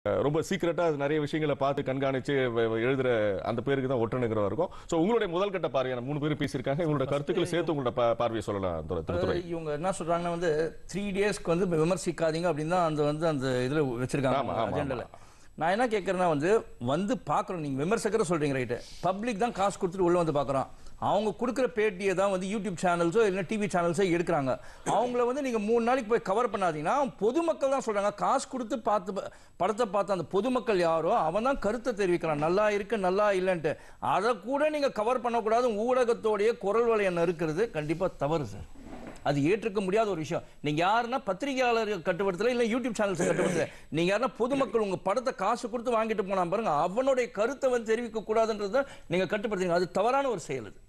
அஹ், ரொம்ப சீக்கிரட்டா அது நிறைய விஷயங்களை பார்த்து கண்காணிச்சு வ- வ- எழுதுற அந்த பேருக்கு தான் ஒற்றனுங்கிறவா இருக்கும் ஸோ உங்களுடைய முதல் கட்ட பார்வையான மூணு பேர் பேசியிருக்காங்க உங்களோட கருத்துக்களை சேர்த்து உங்களோட பா- பார்வையை சொல்லலாம் துரை- திருத்துறை அதாவது இவங்க என்ன சொல்றாங்கன்னா வந்து த்ரீ டேஸ்க்கு வந்து விமர்சிக்காதீங்க அப்படின்னு தான் அந்த வந்து அந்த இதுல ஆமா, வச்சிருக்காங்க ஆமா, அஜெண்டால நான் என்ன கேட்கறேன்னா வந்து வந்து பார்க்குறோம் நீங்க விமர்சகரை சொல்றீங்க ரைட்டு பப்ளிக் தான் காசு கொடுத்துட்டு உள்ள வந்து பார்க்குறோம் அவங்க கொடுக்குற பேட்டியை தான் வந்து யூடியூப் சேனல்ஸோ இல்லை டிவி சேனல்ஸோ எடுக்கிறாங்க அவங்கள வந்து நீங்க மூணு நாளைக்கு போய் கவர் பண்ணாதீங்கன்னா பொதுமக்கள் தான் சொல்றாங்க காசு கொடுத்து பார்த்து ப- படத்தை பார்த்த அந்த பொதுமக்கள் யாரோ அவன் தான் கருத்தை தெரிவிக்கிறான் நல்லா இருக்கு நல்லா இல்லைன்ட்டு அதை கூட நீங்க கவர் பண்ணக்கூடாது ஊடகத்தோடைய குரல் வலையம் இருக்கிறது கண்டிப்பா தவறு சார் அது ஏற்றுக்க முடியாத ஒரு விஷயம் நீங்க யாருன்னா பத்திரிகையாளர் கட்டுப்படுத்தல இல்ல யூடியூப் சேனல்ஸ் கட்டுப்படுத்தல நீங்க யாருன்னா பொதுமக்கள் உங்க படத்தை காசு கொடுத்து வாங்கிட்டு போனா பாருங்க அவனுடைய கருத்தை வந்து தெரிவிக்க கூடாதுன்றத நீங்க கட்டுப்படுத்துறீங்க அது தவறான ஒரு செயல் அது